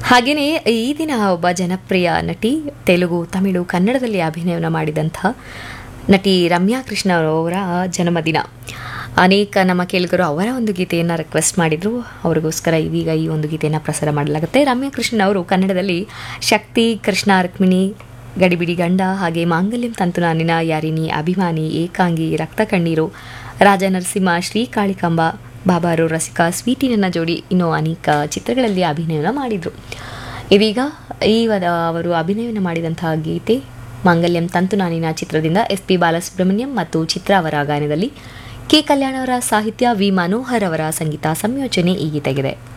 ಹಾಗೆಯೇ ಈ ದಿನ ಒಬ್ಬ ಜನಪ್ರಿಯ ನಟಿ ತೆಲುಗು ತಮಿಳು ಕನ್ನಡದಲ್ಲಿ ಅಭಿನಯನ ಮಾಡಿದಂತಹ ನಟಿ ರಮ್ಯಾ ಕೃಷ್ಣ ಅವರ ಜನ್ಮದಿನ ಅನೇಕ ನಮ್ಮ ಕೇಳಿಗರು ಅವರ ಒಂದು ಗೀತೆಯನ್ನು ರಿಕ್ವೆಸ್ಟ್ ಮಾಡಿದರು ಅವರಿಗೋಸ್ಕರ ಇದೀಗ ಈ ಒಂದು ಗೀತೆಯನ್ನು ಪ್ರಸಾರ ಮಾಡಲಾಗುತ್ತೆ ರಮ್ಯಾ ಕೃಷ್ಣ ಅವರು ಕನ್ನಡದಲ್ಲಿ ಶಕ್ತಿ ಕೃಷ್ಣ ರುಕ್ಮಿಣಿ ಗಡಿಬಿಡಿ ಗಂಡ ಹಾಗೆ ಮಾಂಗಲ್ಯಂ ತಂತುನಾನಿನ ಯಾರಿನಿ ಅಭಿಮಾನಿ ಏಕಾಂಗಿ ರಕ್ತ ಕಣ್ಣೀರು ರಾಜ ನರಸಿಂಹ ಶ್ರೀ ಕಾಳಿಕಾಂಬ ಬಾಬಾರು ರಸಿಕ ಸ್ವೀಟಿ ನನ್ನ ಜೋಡಿ ಇನ್ನೂ ಅನೇಕ ಚಿತ್ರಗಳಲ್ಲಿ ಅಭಿನಯನ ಮಾಡಿದರು ಇದೀಗ ಈ ವದ ಅವರು ಅಭಿನಯನ ಮಾಡಿದಂತಹ ಗೀತೆ ಮಾಂಗಲ್ಯಂ ತಂತುನಾನಿನ ಚಿತ್ರದಿಂದ ಎಸ್ ಪಿ ಬಾಲಸುಬ್ರಹ್ಮಣ್ಯಂ ಮತ್ತು ಚಿತ್ರ ಅವರ ಗಾಯನದಲ್ಲಿ ಕೆ ಕಲ್ಯಾಣ ಅವರ ಸಾಹಿತ್ಯ ವಿ ಮನೋಹರ್ ಅವರ ಸಂಗೀತ ಸಂಯೋಜನೆ ಈ ಗೀತೆಗಿದೆ